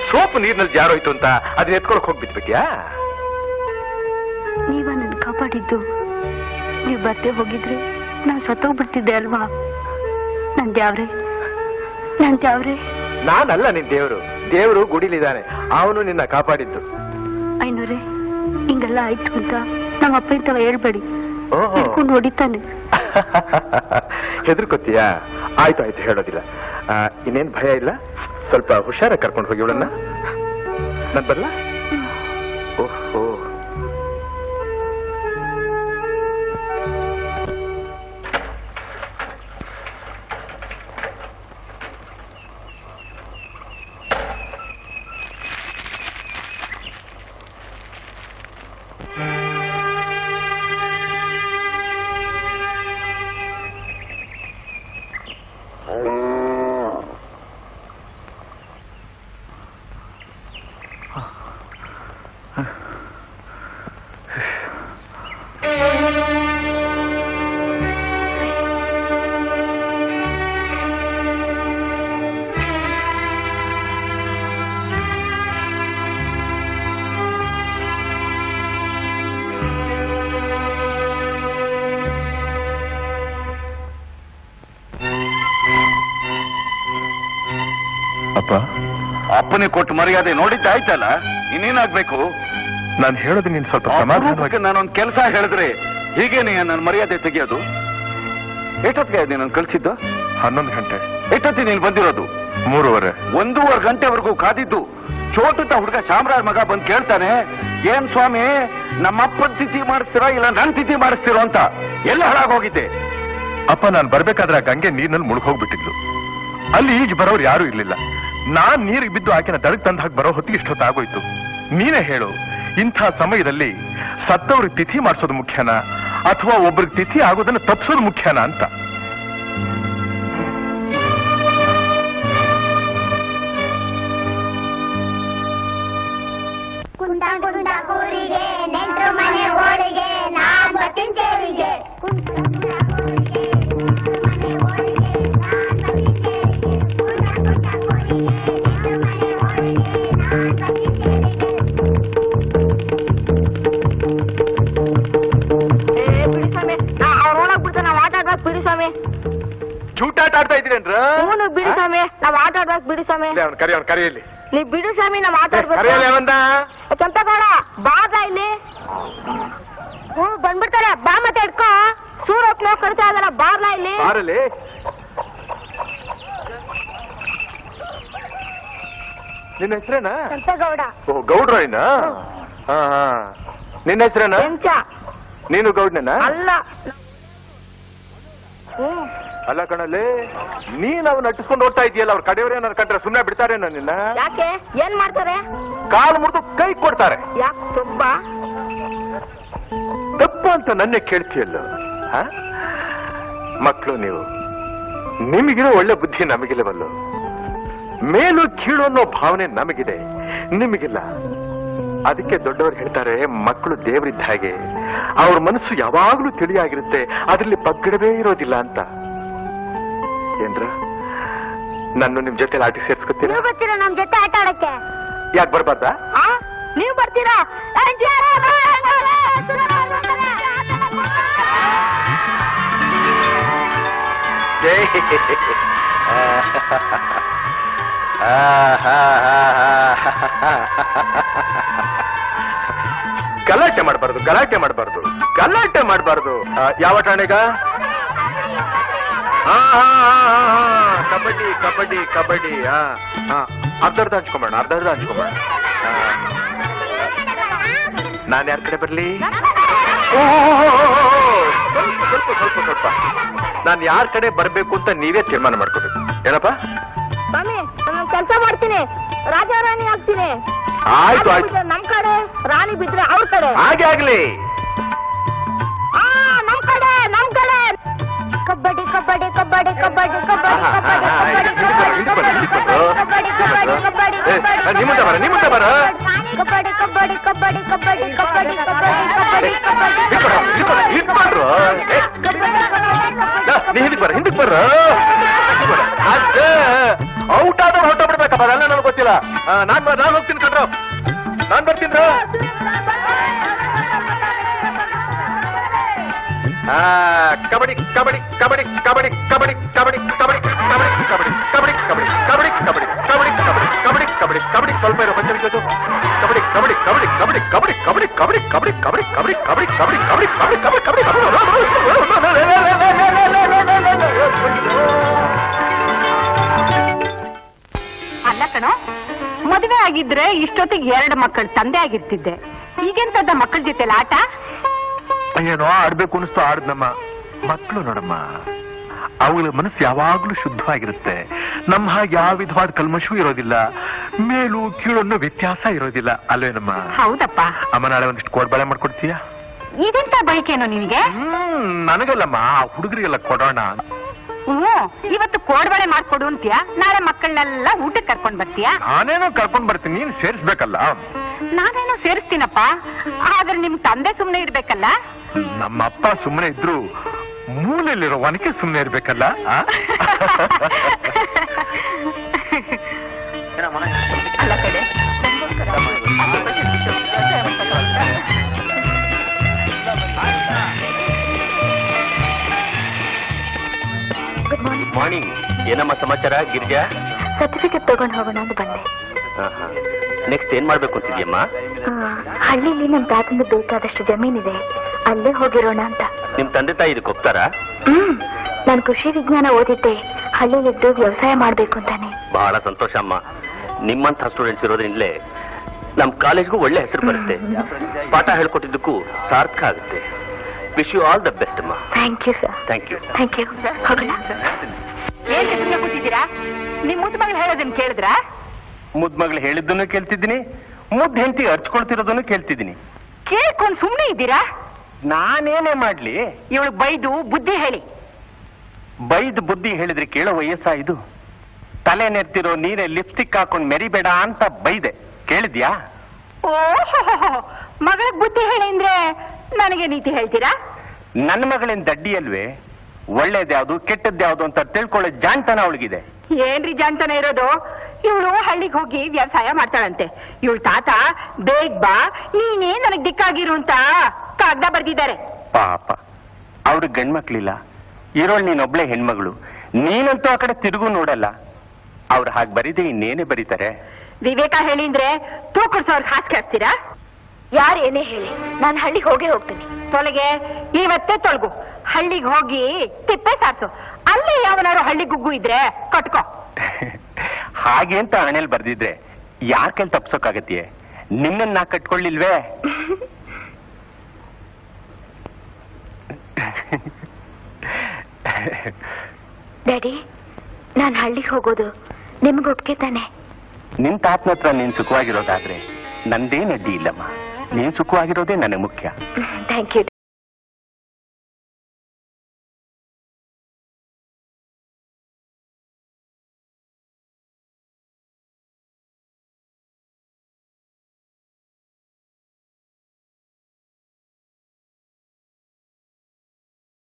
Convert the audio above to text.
Soap ನೀರ್ನಲ್ಲಿ ಜಾರೋಯ್ತು ಅಂತ ಅದನ್ನ ಎತ್ಕೊಳಕ್ ಹೋಗ್ಬಿಟ್ಬಿಟ್ಯಾ ನೀವ ನನ್ ಕಾಪಾಡಿದ್ದು ನೀವ್ ಬರ್ತೆ ಹೋಗಿದ್ರೆ ನಾನ್ ಸತ್ತೋಗ್ಬಿಡ್ತಿದ್ದೆ ಅಲ್ವಾ ನನ್ ದ್ಯಾವ್ರೆ ನನ್ ದ್ಯಾವ್ರೆ ನಾನಲ್ಲ ನಿನ್ ದೇವ್ರು ದೇವ್ರು ಗುಡಿಲಿದ್ದಾನೆ ಅವನು ನಿನ್ನ ಕಾಪಾಡಿದ್ದು ಐನೂರೇ ಹಿಂಗೆಲ್ಲ ಆಯ್ತು ಅಂತ ನಮ್ಮ ಅಪ್ಪ ಇಂತವ ಹೇಳ್ಬೇಡಿ ಓಹೋ ಹಿಡ್ಕೊಂಡು ಹೊಡಿತಾನೆ ಹೆದರ್ಕೋತೀಯಾ ಆಯ್ತು ಆಯ್ತು ಹೇಳೋದಿಲ್ಲ ಆ, ಇನ್ನೇನ್ ಭಯ ಇಲ್ಲ ಸ್ವಲ್ಪ ಹುಷಾರ ಕರ್ಕೊಂಡು ಹೋಗಿ ಇವಳನ್ನ ನನ್ ಬರಲ್ಲ ಓಹೋ ಅಪ್ಪ ಅಪ್ಪನೇ ಕೊಟ್ಟು ಮರ್ಯಾದೆ ನೋಡಿದ್ದಾಯ್ತಲ್ಲ ಇನ್ನೇನಾಗ್ಬೇಕು ನಾನು ಹೇಳೋದು ನೀನ್ ಸ್ವಲ್ಪ ಸಮಾಧಾನವಾಗಿ ನಾನೊಂದು ಕೆಲಸ ಹೇಳಿದ್ರೆ ಹೀಗೇನೆ ನನ್ನ ಮರ್ಯಾದೆ ತೆಗೆಯೋದು ಎಷ್ಟೊತ್ತಿಗೆ ನೀನು ಕಳ್ಸಿದ್ದು ಹನ್ನೊಂದು ಗಂಟೆ ಎಷ್ಟೊತ್ತಿ ನೀನು ಬಂದಿರೋದು ಮೂರುವರೆ ಒಂದೂವರೆ ಗಂಟೆವರೆಗೂ ಕಾದಿದ್ದು ಚೋಟುತ್ತ ಹುಡುಗ ಚಾಮರಾಜ ಮಗ ಬಂದು ಕೇಳ್ತಾನೆ ಏನ್ ಸ್ವಾಮಿ ನಮ್ಮಪ್ಪನ ತಿಥಿ ಮಾಡಿಸ್ತೀರೋ ಇಲ್ಲ ನನ್ ತಿಥಿ ಮಾಡಿಸ್ತೀರೋ ಅಂತ ಎಲ್ಲ ಹಾಳಾಗೋಗಿದ್ದೆ ಅಪ್ಪ ನಾನು ಬರ್ಬೇಕಾದ್ರೆ ಆ ಗಂಗೆ ನೀರ್ನಲ್ಲಿ ಮುಳುಗೋಗ್ಬಿಟ್ಟಿದ್ಲು ಅಲ್ಲಿ ಈಜ್ ಬರೋರು ಯಾರು ಇರ್ಲಿಲ್ಲ ನಾನ್ ನೀರಿಗೆ ಬಿದ್ದು ಆಕೆನ ದಡಕ್ ತಂದ ಹಾಗೆ ಬರೋ ಹೊತ್ತಿಗೆ ಇಷ್ಟೊತ್ತಾಗೋಯ್ತು ನೀನೇ ಹೇಳು ಇಂಥ ಸಮಯದಲ್ಲಿ ಸತ್ತವ್ರಿಗೆ ತಿಥಿ ಮಾಡಿಸೋದು ಮುಖ್ಯನಾ ಅಥವಾ ಒಬ್ರಿಗೆ ತಿಥಿ ಆಗೋದನ್ನ ತಪ್ಪಿಸೋದು ಮುಖ್ಯನಾ ಅಂತ ಕುಂಡ ಕುಂಡ ಕೂರಿಗೆ ನೆಂಟ್ರು ಮನೆ ಓಡಿಗೆ ನಾ ಬರ್ತೀನಿ ಕೇರಿಗೆ ಕುಂಡ ಕುಂಡ ಕೂರಿಗೆ ಮನೆ ಓಡಿಗೆ ನಾನ್ ಬರ್ತೀನಿ ಕೇರಿಗೆ ಕುಂಡ ಕುಂಡ ಕೂರಿಗೆ ನೆಂಟ್ರು ಮನೆ ಓಡಿಗೆ ನಾನ್ ಬರ್ತೀನಿ ಕೇರಿಗೆ ಬಿಡಿ ಸ್ವಾಮಿ ಅವ್ರೊಳಗ್ ಬಿಡ್ತಾನೆ ನಾವ್ ಆಟ ಆಡ್ಬೇಕು ಬಿಡಿ ಸ್ವಾಮಿ ಚೂಟಾಟ ಆಡ್ತಾ ಇದ್ದೀರೇನ್ರ ಹ್ಞೂ ಬಿಡಿ ಸ್ವಾಮಿ ನಾವ್ ಆಟ ಆಡ್ಬೇಕು ಬಿಡಿ ಸ್ವಾಮಿ ಅವ್ನು ಕರಿ ಅವ್ನು ಕರೆಯಲ್ಲಿ ನೀವ್ ಬಿಡಿ ಸ್ವಾಮಿ ನಾವ್ ಆಟ ಕರೆಯಲ್ಲಿ ಆಡ್ಬೇಕು ಅವಂದ ಕೆಂಪೇಗೌಡ ಬಾದ ಇಲ್ಲಿ ಹ್ಞೂ ಬಂದ್ಬಿಡ್ತಾರೆ ಬಾ ಮತ್ತೆ ಇಟ್ಕೋ ಸೂರತ್ ನೋಡ್ ಕರಿತಾ ಇದಾರ ಬಾರ್ಲ ಇಲ್ಲಿ ಬಾರಲ್ಲಿ ನಿನ್ನ ಹೆಸರೇನಾ ಕೆಂಪೇಗೌಡ ಓ ಗೌಡ್ರಯ್ಯನ ಹಾ ಹಾ ನಿನ್ನ ಹೆಸರೇನಾ ಕೆಂಚ ನೀನು ಗೌಡ್ನೇನಾ ಅಲ್ಲ ಹ್ಞೂ ಅಲ್ಲ ಕಣಲ್ಲಿ ನೀನ್ ಅವ್ನ ನಟಿಸ್ಕೊಂಡು ಓಡ್ತಾ ಇದೆಯಲ್ಲ ಅವ್ರ ಕಡೆಯವ್ರು ಏನಾರು ಕಂಡ್ರೆ ಸುಮ್ಮನೆ ಬಿಡ್ತಾರೇನೋ ನಿನ್ನ ಯಾಕೆ ಏನ್ ಮಾಡ್ತಾರೆ ಕಾಲು ಮುರಿದು ಕೈ ಕೊಡ್ತಾರೆ ಯಾಕೆ ತುಂಬ ತಪ್ಪು ಅಂತ ನನ್ನೇ ಕೇಳ್ತೀಯಲ್ಲ ಹ? ಮಕ್ಕಳು ನೀವು ನಿಮಗಿರೋ ಒಳ್ಳೆ ಬುದ್ಧಿ ನಮಗಿಲ್ಲವಲ್ಲ ಮೇಲು ಕೀಳು ಅನ್ನೋ ಭಾವನೆ ನಮಗಿದೆ ನಿಮಗಿಲ್ಲ ಅದಕ್ಕೆ ದೊಡ್ಡವರು ಹೇಳ್ತಾರೆ ಮಕ್ಕಳು ದೇವರಿದ್ದ ಹಾಗೆ ಅವ್ರ ಮನಸ್ಸು ಯಾವಾಗ್ಲೂ ತಿಳಿಯಾಗಿರುತ್ತೆ ಅದರಲ್ಲಿ ಪಗ್ಗಡವೇ ಇರೋದಿಲ್ಲ ಅಂತ ಏನ್ರ ನಾನು ನಿಮ್ ಜೊತೆ ಆಟ ಸೇರ್ಸ್ಕೊತೀರಾ ನೀವು ಬರ್ತೀರಾ ನಮ್ ಜೊತೆ ಆಟ ಆಡಕ್ಕೆ ಯಾಕೆ ಬರ್ಬಾರ್ದಾ ಆ ನೀವು ಬರ್ತೀರಾ ಜೈ ಗಲಾಟೆ ಮಾಡಬಾರ್ದು ಗಲಾಟೆ ಮಾಡಬಾರ್ದು ಗಲಾಟೆ ಮಾಡಬಾರ್ದು ಯಾವ ಠಾಣೆಗ ಹಾ ಹಾ ಹಾ ಹಾ ಹಾ ಕಬಡ್ಡಿ ಕಬಡ್ಡಿ ಕಬಡ್ಡಿ ಹಾ ಹಾ ಅರ್ಧ ಅರ್ಧ ಹಂಚ್ಕೊಂಬೇಡ ಅರ್ಧ ಅರ್ಧ ಹಂಚ್ಕೊಂಬೇಡ ನಾನು ಯಾರ ಕಡೆ ಬರ್ಲಿ ಸ್ವಲ್ಪ ಸ್ವಲ್ಪ ಸ್ವಲ್ಪ ನಾನು ಯಾರ ಕಡೆ ಬರ್ಬೇಕು ಅಂತ ನೀವೇ ತೀರ್ಮಾನ ಮಾಡ್ಕೋಬೇಕು ಏನಪ್ಪ ಸ್ವಾಮಿ ನಾನು ಕೆಲಸ ಮಾಡ್ತೀನಿ ರಾಜ ರಾಣಿ ಆಗ್ತೀನಿ ಆಯ್ತು ರಾಣಿ ಆಯ್ತು ಬಿಟ್ರೆ ನಮ್ ಕಡೆ ರಾಣಿ ಬಿಟ್ರೆ ಅವ್ರ ಕಡೆ ಹಾಗೆ ಆಗ್ಲಿ ಆ ನಮ್ ಕಡೆ ನಮ್ ಕಡೆ ಕಬಡ್ಡಿ ಕಬಡ್ಡಿ ಕಬಡ್ಡಿ ಕಬಡ್ಡಿ ಕಬಡ್ಡಿ ಆಹಾ, ಕಬಡ್ಡಿ ಆಹಾ, ಕಬಡ್ಡಿ ಹಿಂದಕ್ಕೆ ಬರ, ಹಿಂದಕ್ಕೆ ಬರ, ಕಬಡ್ಡಿ ಹಿಂದಕ್ಕೆ ಬರ. ಕಬಡ್ಡಿ ಕಬಡ್ಡಿ ಏ, ಕಬಡ್ಡಿ ನಿಮ್ಮ ಮುಂದೆ ಬರ, ನಿಮ್ಮ ಮುಂದೆ ಬರ. ಕಬಡ್ಡಿ ಕಬಡ್ಡಿ ಕಬಡ್ಡಿ ಕಬಡ್ಡಿ ಕಬಡ್ಡಿ ಕಬಡ್ಡಿ ಕಬಡ್ಡಿ ಕಬಡ್ಡಿ ಹಿಡ್ಕೊಡ್ರು ನೀ ಹಿಂದಕ್ಕೆ ಬರ ಹಿಂದಕ್ಕೆ ಬರ ಔಟ್ ಆದವ್ರು ಹೊರಟ ಬಿಡ್ಬೇಕಪ್ಪ ಪಾಪ ಅದೆಲ್ಲ ನನಗೆ ಗೊತ್ತಿಲ್ಲ ಆ, ನಾನ್ ಬ- ನಾನ್ ಹೋಗ್ತೀನಿ ಕಣ್ರು ನಾನ್ ಬರ್ತೀನಿ ಆ, ಕಬಡ್ಡಿ ಕಬಡ್ಡಿ ಕಬಡ್ಡಿ ಕಬಡ್ಡಿ ಕಬಡ್ಡಿ ಕಬಡ್ಡಿ ಕಬಡ್ಡಿ ಕಬಡ್ಡಿ ಕಬಡ್ಡಿ ಕಬಡ್ಡಿ ಕಬಡ್ಡಿ ಕಬಡ್ಡಿ ಕಬಡ್ಡಿ ಕಬಡ್ಡಿ ಕಬಡ್ಡಿ ಕಬಡ್ಡಿ ಕಬಡ್ಡಿ ಸ್ವಲ್ಪ ಇರೋ ಪಂಚ ವಿಕೆಟು ಕಬಡ್ಡಿ ಕಬಡ್ಡಿ ಕಬಡ್ಡಿ ಕಬಡ್ಡಿ ಕಬಡ್ಡಿ ಕಬಡ್ಡಿ ಕಬಡ್ಡಿ ಕಬಡ್ಡಿ ಕಬಡ್ಡಿ ಕಬಡ್ಡಿ ಕಬಡ್ಡಿ ಕಬಡ್ಡಿ ಕಬಡ್ಡಿ ಕಬಡ್ಡಿ ಅಲ್ಲ ಕಣೋ ಮದುವೆ ಆಗಿದ್ರೆ ಇಷ್ಟೊತ್ತಿಗೆ ಎರಡು ಮಕ್ಕಳ ತಂದೆ ಆಗಿರ್ತಿದ್ದೆ ಈಗೆಂತದ ಮಕ್ಕಳ ಜೊತೆ ಆಟ ಏನೋ ಆಡ್ಬೇಕು ಅನಿಸ್ತು ಆಡ್ದಮ್ಮ ಮಕ್ಕಳು ನೋಡಮ್ಮ ಅವಳ ಮನಸ್ಸು ಯಾವಾಗ್ಲೂ ಶುದ್ಧವಾಗಿರುತ್ತೆ ನಮ್ಮ ಹಾಗೆ ಯಾವ ವಿಧವಾದ ಕಲ್ಮಶವೂ ಇರೋದಿಲ್ಲ ಮೇಲು ಕೀಳು ಅನ್ನೋ ವ್ಯತ್ಯಾಸ ಇರೋದಿಲ್ಲ ಅಲ್ವೇನಮ್ಮ ಹೌದಪ್ಪ ಅಮ್ಮ ನಾಳೆ ಒಂದಿಷ್ಟು ಕೋಡ್ಬಳೆ ಮಾಡ್ಕೊಡ್ತೀಯಾ ಇದೆಂತ ಬಯಕೇನೋ ನಿನಗೆ ಹ್ಮ್ ನನಗಲ್ಲಮ್ಮ ಆ ಹುಡುಗರಿಗೆಲ್ಲ ಕೊಡೋಣ ಹ್ಞೂ ಇವತ್ತು ಕೋಡ್ಬಳೆ ಮಾಡ್ಕೊಡು ಅಂತೀಯ ನಾಳೆ ಮಕ್ಕಳನ್ನೆಲ್ಲ ಊಟಕ್ಕೆ ಕರ್ಕೊಂಡ್ ಬರ್ತೀಯಾ ನಾನೇನೋ ಕರ್ಕೊಂಡ್ ಬರ್ತೀನಿ ನೀನ್ ಸೇರಿಸ್ಬೇಕಲ್ಲ ನಾನೇನೋ ಸೇರಿಸ್ತೀನಪ್ಪ ಆದ್ರೆ ನಿಮ್ ತಂದೆ ಸುಮ್ನೆ ಇರ್ಬೇಕಲ್ಲ ನಮ್ಮ ಅಪ್ಪ ಸುಮ್ಮನೆ ಇದ್ರು ಮೂಲೆಯಲ್ಲಿರೋ ಒನಕೆ ಸುಮ್ಮನೆ ಇರ್ಬೇಕಲ್ಲ ಆ? ಅಲ್ಲ ಕಡೆ ಗುಡ್ ಮಾರ್ನಿಂಗ್ ಮಾರ್ನಿಂಗ್ ಏನಮ್ಮ ಸಮಾಚಾರ ಗಿರಿಜಾ ಸರ್ಟಿಫಿಕೇಟ್ ತಗೊಂಡು ಹೋಗೋಣ ಅಂತ ಬಂದೆ ನೆಕ್ಸ್ಟ್ ಏನ್ ಮಾಡ್ಬೇಕು ಅಂತಿದ್ಯಮ್ಮ ಆ, ಹಳ್ಳಿಲಿ ನಮ್ಮ ತಾತಂದು ಬೇಕಾದಷ್ಟು ಜಮೀನಿದೆ ಅಲ್ಲೇ ಹೋಗಿರೋಣ ಅಂತ ನಿಮ್ ತಂದೆ ತಾಯಿ ಇದಕ್ಕೆ ಒಪ್ತಾರಾ ಹ್ಮ್ ನಾನು ಕೃಷಿ ವಿಜ್ಞಾನ ಓದಿದ್ದೆ ಹಳ್ಳಿಲಿದ್ದು ವ್ಯವಸಾಯ ಮಾಡ್ಬೇಕು ಅಂತಾನೆ ಬಹಳ ಸಂತೋಷ ಅಮ್ಮ ನಿಮ್ಮಂತಹ ಸ್ಟೂಡೆಂಟ್ಸ್ ಇರೋದ್ರಿಂದಲೇ ನಮ್ ಕಾಲೇಜ್ಗೂ ಒಳ್ಳೆ ಹೆಸರು ಬರುತ್ತೆ ಪಾಠ ಹೇಳ್ಕೊಟ್ಟಿದ್ದಕ್ಕೂ ಸಾರ್ಥಕ ಆಗುತ್ತೆ wish you all the best ಅಮ್ಮ thank you sir thank you thank you ಹೋಗೋಣ ಏನ್ ಸುಮ್ನೆ ಕೂತಿದ್ದೀರಾ ನಿಮ್ ಮುದ್ದು ಮಗಳು ಹೇಳೋದನ್ನ ಕೇಳಿದ್ರಾ ಮುದ್ ಮಗಳು ಹೇಳಿದ್ದನ್ನು ಕೇಳ್ತಿದ್ದೀನಿ ಮುದ್ ಹೆಂಡತಿ ಹರ್ಚ್ಕೊಳ್ತಿರೋದನ್ನು ಕೇಳ್ತಿದ್ದೀನಿ ಕೇಳ್ಕೊಂಡ್ ಸುಮ್ನೆ ಇದ್ದೀರಾ ನಾನೇನೇ ಮಾಡ್ಲಿ ಇವಳು ಬೈದು ಬುದ್ಧಿ ಹೇಳಿ ಬೈದ್ ಬುದ್ಧಿ ಹೇಳಿದ್ರೆ ಕೇಳೋ ವಯಸ್ಸ ಇದು ತಲೆ ನೆರ್ತಿರೋ ನೀರೇ ಲಿಪ್ಸ್ಟಿಕ್ ಹಾಕೊಂಡ್ ಮೆರಿಬೇಡ ಅಂತ ಬೈದೆ ಕೇಳಿದ್ಯಾ ಓಹೋ ಮಗಳಿಗೆ ಬುದ್ಧಿ ಹೇಳಿ ಅಂದ್ರೆ ನನಗೆ ನೀತಿ ಹೇಳ್ತೀರಾ ನನ್ನ ಮಗಳಿನ ದಡ್ಡಿ ಅಲ್ವೇ ಒಳ್ಳೇದ್ಯಾವ್ದು ಕೆಟ್ಟದ್ಯಾವ್ದು ಅಂತ ತಿಳ್ಕೊಳ್ಳೋ ಜಾಣ್ತನ ಅವಳಿಗಿದೆ ಏನ್ರಿ ಜಾಣ್ತಾನೆ ಇರೋದು ಇವಳು ಹಳ್ಳಿಗೆ ಹೋಗಿ ವ್ಯವಸಾಯ ಮಾಡ್ತಾಳಂತೆ ಇವಳು ತಾತ ಬೇಗ ಬಾ ನೀನೇ ನನಗ್ ದಿಕ್ಕಾಗಿರು ಅಂತ ಕಾಗ್ದ ಬರ್ದಿದ್ದಾರೆ ಪಾಪ ಅವ್ರಿಗೆ ಗಂಡ್ಮಕ್ಳಿಲ್ಲ ಇರೋಳ್ ನೀನೊಬ್ಳೆ ಹೆಣ್ಮಗಳು ನೀನಂತೂ ಆ ಕಡೆ ತಿರುಗು ನೋಡಲ್ಲ ಅವ್ರು ಹಾಗೆ ಬರೀದೆ ಇನ್ನೇನೆ ಬರೀತಾರೆ ವಿವೇಕ ಹೇಳಿ ಅಂದ್ರೆ ತೂಕರ್ಸೋರ್ಗ್ ಹಾಸ್ಗೆ ಹಾಕ್ತೀರಾ ಯಾರು ಏನೇ ಹೇಳಿ ನಾನು ಹಳ್ಳಿಗೆ ಹೋಗೇ ಹೋಗ್ತೀನಿ ತೊಲಗೆ ಇವತ್ತೇ ತೊಳಗು ಹಳ್ಳಿಗೆ ಹೋಗಿ ತಿಪ್ಪೆ ಸಾರ್ಸು ಅಲ್ಲಿ ಯಾವನಾರು ಹಳ್ಳಿ ಗುಗ್ಗು ಇದ್ರೆ ಕಟ್ಕೋ ಹಾಗೆ ಅಂತ ಹಣೆಲ್ ಬರ್ದಿದ್ರೆ ಯಾರ ಕೈಲಿ ತಪ್ಸೋಕಾಗತ್ತೀಯ ನಿನ್ನನ್ನ ನಾ ಕಟ್ಕೊಳ್ಳಿಲ್ವೇ ಡ್ಯಾಡಿ ನಾನು ಹಳ್ಳಿಗೆ ಹೋಗೋದು ನಿಮ್ಗೆ ಒಪ್ಗೆ ತಾನೆ ನಿನ್ ತಾತನ ಹತ್ರ ನೀನ್ ಸುಖವಾಗಿರೋದಾದ್ರೆ ನಂದೇನ್ ಅಡ್ಡಿ ಇಲ್ಲಮ್ಮ ನೀನ್ ಸುಖವಾಗಿರೋದೇ ನನಗೆ ಮುಖ್ಯ ಥ್ಯಾಂಕ್ ಯು